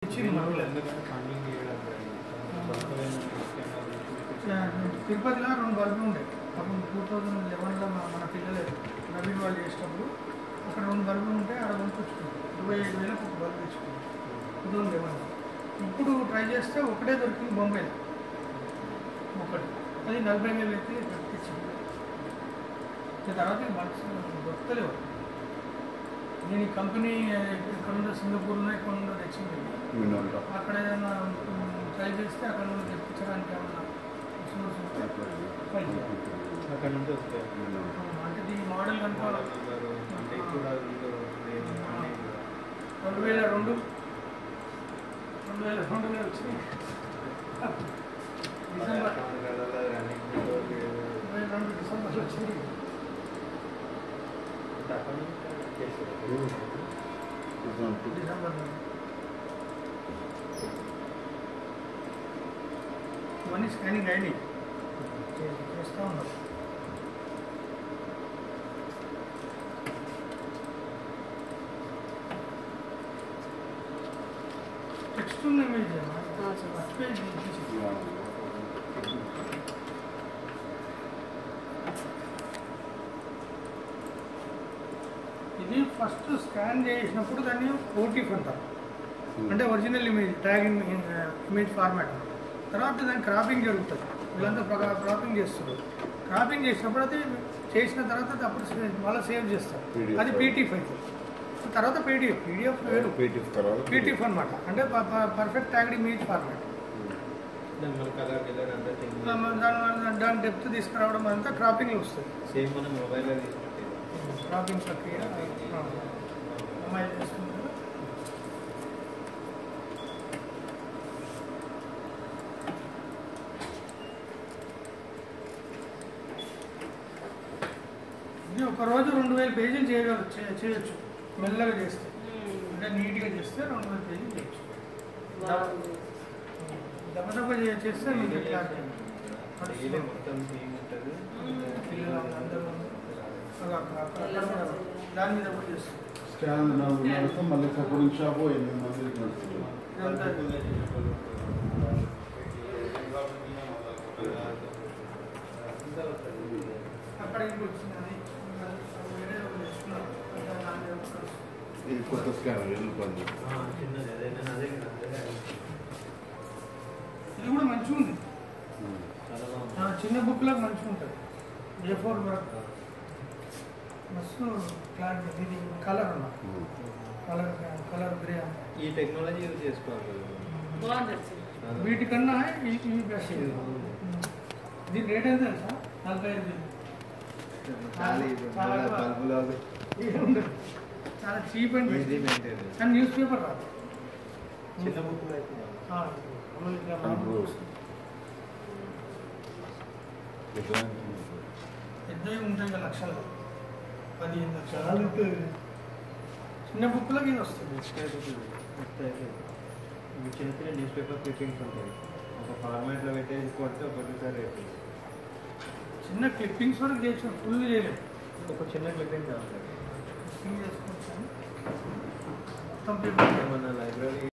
ఇచ్చింది మా పిల్లలు ఎందుకంటే ఫండింగ్ చేయడం తిరుపతిలో రెండు బల్బులు ఉండే అప్పుడు టూ థౌజండ్ లెవెన్లో మన పిల్లలు నవీన్ వాళ్ళు చేసినప్పుడు అక్కడ రెండు బల్బులు ఉంటే ఆడ కొనుక్కొచ్చుకున్నాం ఇరవై ఐదు వేలకు ఒక బల్బు తెచ్చుకున్నాం టూ థౌజండ్ లెవెన్లో ఇప్పుడు ట్రై చేస్తే ఒకటే దొరికింది బొంబాయిలో ఒకటి అది నలభై వేలు అయితే తెచ్చింది ఇక తర్వాత ఇక మనసు దొరకలేవు నేను ఈ కంపెనీ ఇక్కడ ఉందో సింగపూర్లో ఇక్కడ ఉందో తెచ్చింది వినోద అక్కడ ఏదైనా ట్రై చేస్తే అక్కడ నుండి తెప్పించడానికి ఏమన్నా source ఉంటే try చేయాలి. అక్కడ నుంచి వస్తాయి అంటే ఈ మోడల్ కనుక మోడల్ నెంబరు అంటే కూడా వీళ్ళు నేను funding కూడా. రెండు వేల రెండు రెండు వేల రెండు వేల వచ్చినాయి డిసెంబర్ మన కళలో running కూడా లేదు. రెండు వేల రెండు డిసెంబర్లో వచ్చింది అంటే అక్కడ నుంచి చేస్తారు. డిసెంబర్లో ఇవన్నీ స్కానింగ్ అయినాయి చే- చేస్తూ ఉన్నాం టెక్స్ట్ ఉన్న ఇమేజ్ ఫస్ట్ పేజ్ తీసి ఇది ఫస్ట్ స్కాన్ చేసినప్పుడు దాన్ని ఓటీఫ్ అంటారు అంటే original image tag image format తర్వాత దాని క్రాపింగ్ జరుగుతుంది వీళ్ళంతా క్రాపింగ్ చేస్తారు క్రాపింగ్ చేసినప్పుడు అది చేసిన తర్వాత అది అప్పుడు save- మళ్ళీ సేవ్ చేస్తారు PDF. అది పీటీఎఫ్ అవుతుంది తర్వాత పీడిఎఫ్ పీడిఎఫ్ వేరు పీటీఎఫ్ తర్వాత పీటీఎఫ్ అనమాట అంటే పర్ఫెక్ట్ ట్యాగ్డ్ ఇమేజ్ ఫార్మాట్ దాని మన కలర్ గిలర్ అంతా చేంజ్ దాని దాని డెప్త్ తీసుకురావడం అంతా క్రాపింగ్ వస్తుంది సేమ్ మన మొబైల్లో తీసుకుంటే క్రాపింగ్ ప్రక్రియ ఆ, అమ్మాయిలు చేస్తుంటారు ఇది ఒక రోజు రెండు వేల పేజీలు చేయగలరు చే- చేయొచ్చు మెల్లగా చేస్తే అంటే నీట్గా చేస్తే రెండు వేల పేజీలు చేయొచ్చు దెబ్బ దెబ్బ చే- చేస్తే మీకు క్లారిటీ డైలీ మొత్తం సేమ్ ఉంటుంది పిల్లలు అందరూ అలా అక్కడ అక్కడ కూడా దాని మీద కూడా చేస్తారు స్కాన్ నడుస్తే మళ్ళీ కపురింగ్ షాప్ ఎనిమిది మంది నడుస్తుంది ఇదంతా అక్కడ ఇంటికి వచ్చిందని వేరే వాళ్ళు తెచ్చుకున్నారు అంటే దాని మీద కూడా వస్తుంది. ఇది కొత్త స్కానర్ ఇల్లు పని చిన్నది అదే నేను అదే అదే ఇది కూడా మంచిగా ఉంది చాలా బాగుంది ఆ, చిన్న బుక్లకు మంచిగా ఉంటుంది ఏ ఫోర్ వరకు మస్తు క్లారిటీ ఇది కలర్ అన్న కలర్ కలర్ గ్రే అన్న ఈ టెక్నాలజీ యూజ్ చేసుకోవాలి బాగుంది వీటికన్నా ఈ ఈ బెస్ట్ ఇది దీని రేట్ ఎంత తెలుసా నలభై ఐదు వేలు. ఖాళీ చాలా ఎక్కువ. బల్బులో ఏముండదు. చాలా చీప్ అండ్ ఈజీ మెయింటైన్ కానీ న్యూస్ పేపర్ రాదు చిన్న బుక్ అయితే ఆ, మామూలు ఇట్లా మామూలు వస్తుంది. పెద్దవి ఉంటాయి కదా లక్షలు పదిహేను లక్షలు చిన్న బుక్లోకి ఇది వస్తుంది ఇవి చిన్న చిన్న న్యూస్ పేపర్ క్లిప్పింగ్స్ ఉంటాయి ఒక ఫార్మాట్లో పెట్టేసి కొడితే ఒకటిసారి రేపు చిన్న క్లిప్పింగ్స్ వరకు చేయొచ్చు ఫుల్ చేయలేదు ఒక చిన్న క్లిప్పింగ్ కావాలి క్లిప్పింగ్ చేసుకోవచ్చు మొత్తం పేపర్ మన లైబ్రరీ